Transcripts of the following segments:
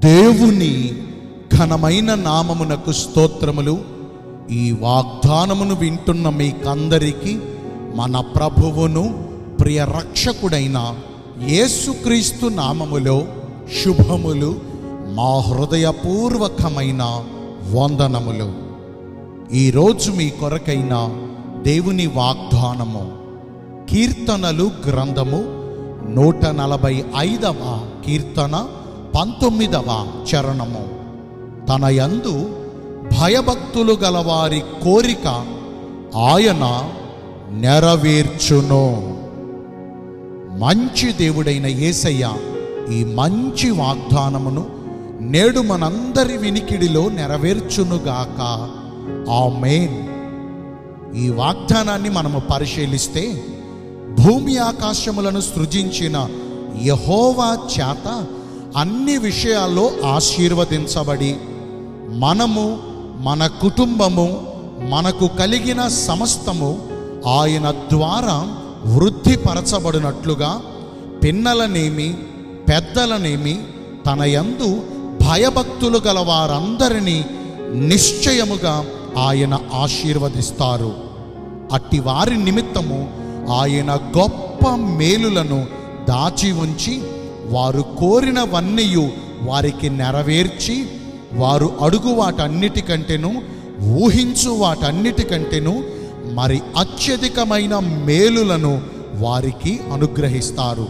దేవుని ఘనమైన నామమునకు స్తోత్రములు ఈ వాగ్దానమును వింటున్న మీకందరికీ మన ప్రభువును ప్రియ రక్షకుడైన యేసుక్రీస్తు నామములో శుభములు మా హృదయపూర్వకమైన వందనములు ఈరోజు మీ కొరకైన దేవుని వాగ్దానము కీర్తనలు గ్రంథము నూట నలభై ఐదవ కీర్తన పంతొమ్మిదవ చరణము తన యందు భయభక్తులు గలవారి కోరిక ఆయన నెరవేర్చును మంచి దేవుడైన యేసయ్య ఈ మంచి వాగ్దానమును నేడు మనందరి వినికిడిలో నెరవేర్చునుగాక ఆమేన్ ఈ వాగ్దానాన్ని మనము పరిశీలిస్తే భూమి ఆకాశములను సృజించిన యహోవా చేత అన్ని విషయాల్లో ఆశీర్వదించబడి మనము మన కుటుంబము మనకు కలిగిన సమస్తము ఆయన ద్వారా వృద్ధిపరచబడినట్లుగా పిన్నలనేమి పెద్దలనేమి తన యందు భయభక్తులు గల వారందరినీ నిశ్చయముగా ఆయన ఆశీర్వదిస్తారు అట్టి వారి నిమిత్తము ఆయన గొప్ప మేలులను దాచి ఉంచి వారు కోరినవన్నీయు వారికి నెరవేర్చి వారు అడుగు వాటన్నిటికంటేను ఊహించు వాటన్నిటికంటేను మరి అత్యధికమైన మేలులను వారికి అనుగ్రహిస్తారు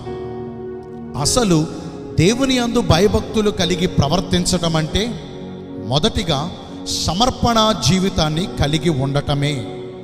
అసలు దేవుని అందు భయభక్తులు కలిగి ప్రవర్తించటం అంటే మొదటిగా సమర్పణ జీవితాన్ని కలిగి ఉండటమే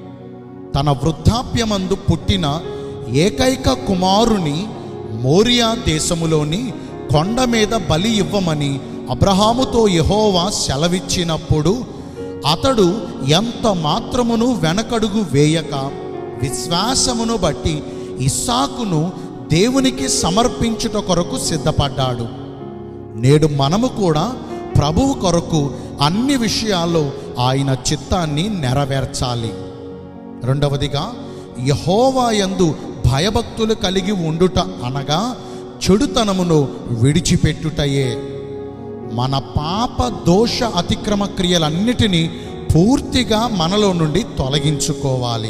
తన వృద్ధాప్యమందు పుట్టిన ఏకైక కుమారుని మోరియా దేశములోని కొండ మీద బలి ఇవ్వమని అబ్రహాముతో యెహోవా సెలవిచ్చినప్పుడు అతడు ఎంత మాత్రమును వెనకడుగు వేయక విశ్వాసమును బట్టి ఇస్సాకును దేవునికి సమర్పించుట కొరకు సిద్ధపడ్డాడు నేడు మనము కూడా ప్రభువు కొరకు అన్ని విషయాల్లో ఆయన చిత్తాన్ని నెరవేర్చాలి రెండవదిగా యహోవాయందు భయభక్తులు కలిగి ఉండుట అనగా చెడుతనమును విడిచిపెట్టుటయే మన పాప దోష అతిక్రమ క్రియలన్నిటినీ పూర్తిగా మనలో నుండి తొలగించుకోవాలి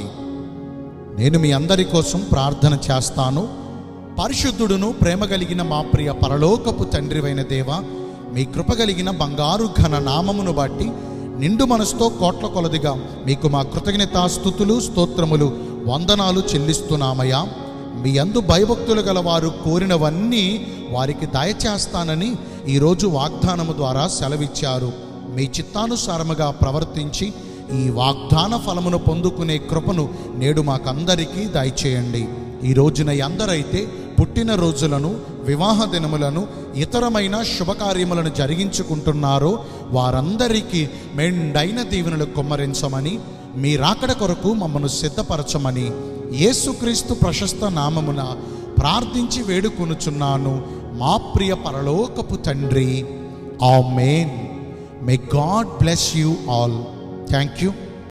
నేను మీ అందరి కోసం ప్రార్థన చేస్తాను పరిశుద్ధుడును ప్రేమ కలిగిన మా ప్రియ పరలోకపు తండ్రివైన దేవ మీ కృప కలిగిన బంగారు ఘన నామమును బట్టి నిండు మనసుతో కోట్ల కొలదిగా మీకు మా కృతజ్ఞతాస్థుతులు స్తోత్రములు వందనాలు చెల్లిస్తున్నామయ్యా మీ అందు భయభక్తులు గల వారు కోరినవన్నీ వారికి దయచేస్తానని ఈరోజు వాగ్దానము ద్వారా సెలవిచ్చారు మీ చిత్తానుసారముగా ప్రవర్తించి ఈ వాగ్దాన ఫలమును పొందుకునే కృపను నేడు మాకందరికీ దయచేయండి ఈ రోజున ఎందరైతే పుట్టిన రోజులను వివాహ దినములను ఇతరమైన శుభకార్యములను జరిగించుకుంటున్నారో వారందరికీ మెండైన దీవెనలు కుమ్మరించమని మీ రాకడ కొరకు మమ్మను సిద్ధపరచమని యేసుక్రీస్తు ప్రశస్త నామమున ప్రార్థించి వేడుకొనుచున్నాను మా ప్రియ పరలోకపు తండ్రి amen may God bless you all thank you